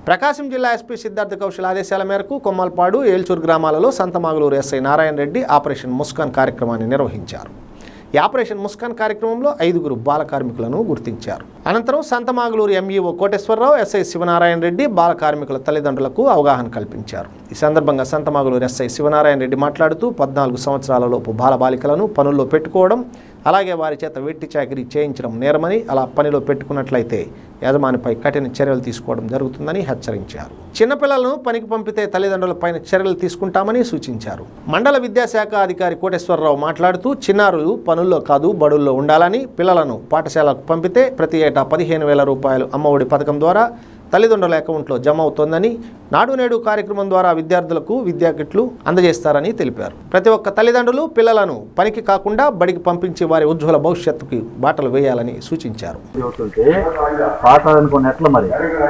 ప్రకాశం జిల్లా ఎస్పీ సిద్ధార్థ కౌశల్ ఆదేశాల మేరకు కొమ్మల్పాడు ఏల్చూరు గ్రామాలలో సంతమాగులూరు ఎస్ఐ నారాయణ రెడ్డి ఆపరేషన్ ముస్కాన్ కార్యక్రమాన్ని నిర్వహించారు ఈ ఆపరేషన్ ముస్కాన్ కార్యక్రమంలో ఐదుగురు బాల కార్మికులను గుర్తించారు అనంతరం సంతమాగులూరు ఎంఈఓ కోటేశ్వరరావు ఎస్ఐ శివనారాయణ రెడ్డి బాల కార్మికుల తల్లిదండ్రులకు అవగాహన కల్పించారు ఈ సందర్భంగా సంతమాగులూరు ఎస్ఐ శివనారాయణ రెడ్డి మాట్లాడుతూ పద్నాలుగు సంవత్సరాల లోపు బాలబాలికలను పనుల్లో పెట్టుకోవడం అలాగే వారి చేత వెట్టి చాకిరీ చేయించడం నేరమని అలా పనిలో పెట్టుకున్నట్లయితే యజమానిపై కఠిన చర్యలు తీసుకోవడం జరుగుతుందని హెచ్చరించారు చిన్నపిల్లలను పనికి పంపితే తల్లిదండ్రులపైన చర్యలు తీసుకుంటామని సూచించారు మండల విద్యాశాఖ అధికారి కోటేశ్వరరావు మాట్లాడుతూ చిన్నారులు పనుల్లో కాదు బడుల్లో ఉండాలని పిల్లలను పాఠశాలకు పంపితే ప్రతి ఏటా పదిహేను వేల రూపాయలు అమ్మఒడి పథకం ద్వారా తల్లిదండ్రుల అకౌంట్లో జమ అవుతోందని నాడు నేడు కార్యక్రమం ద్వారా విద్యార్థులకు విద్యా కిట్లు అందజేస్తారని తెలిపారు ప్రతి ఒక్క తల్లిదండ్రులు పిల్లలను పనికి కాకుండా బడికి పంపించి వారి ఉజ్వల భవిష్యత్తుకి బాటలు వేయాలని సూచించారు చదువుతుంటే పాట అనుకుని ఎట్లా మరి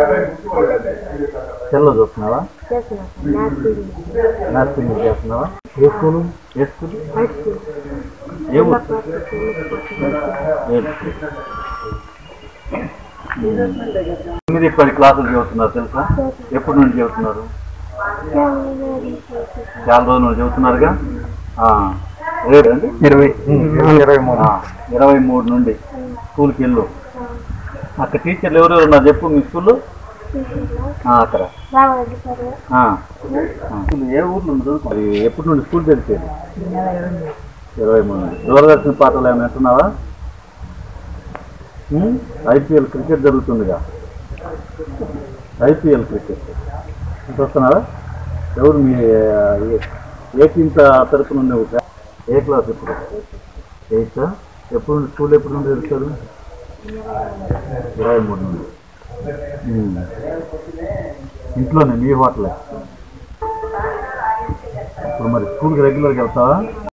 సెల్లో చూస్తున్నావా నర్సింగ్ చేస్తున్నావా ఏ స్కూలు ఏ స్కూల్ ఏ ఊరు? ఏ స్కూల్? ఎనిమిది పది క్లాసులు చదువుతున్నారు తెలుసా ఎప్పటి నుండి చదువుతున్నారు చాలా రోజుల నుండి చదువుతున్నారుగా ఆ, రేపు అండి ఇరవై ఇరవై మూడు ఆ, ఇరవై మూడు నుండి స్కూల్కి వెళ్ళు అక్కడ టీచర్లు ఎవరెవరు ఉన్నారు చెప్పు మీ స్కూల్లో ఆ, అక్కడ ఆ. ఆ. స్కూల్ ఏ ఊర్లో ఉంది చదువుకో. మరి ఎప్పటి నుండి స్కూల్ తెలిసేది ఇరవై మూడు నుండి దూరదర్శన పాటలు ఏమైనా వింటున్నావా ఐపీఎల్ క్రికెట్ జరుగుతుందిగా ఐపీఎల్ క్రికెట్ చూస్తున్నారా ఎవరు మీ ఆ, ఏ- ఏ టీం తరఫున నువ్వు ఏ క్లాస్ ఇప్పుడు ఎయిత్ ఎప్పుడు నుండి స్కూల్ ఎప్పుడు నుండి తెలుస్తారు ఇరవై మూడు నుండి ఉమ్. ఇంట్లోనే మీ హోటలే ఇప్పుడు మరి స్కూల్కి రెగ్యులర్గా వెళ్తావా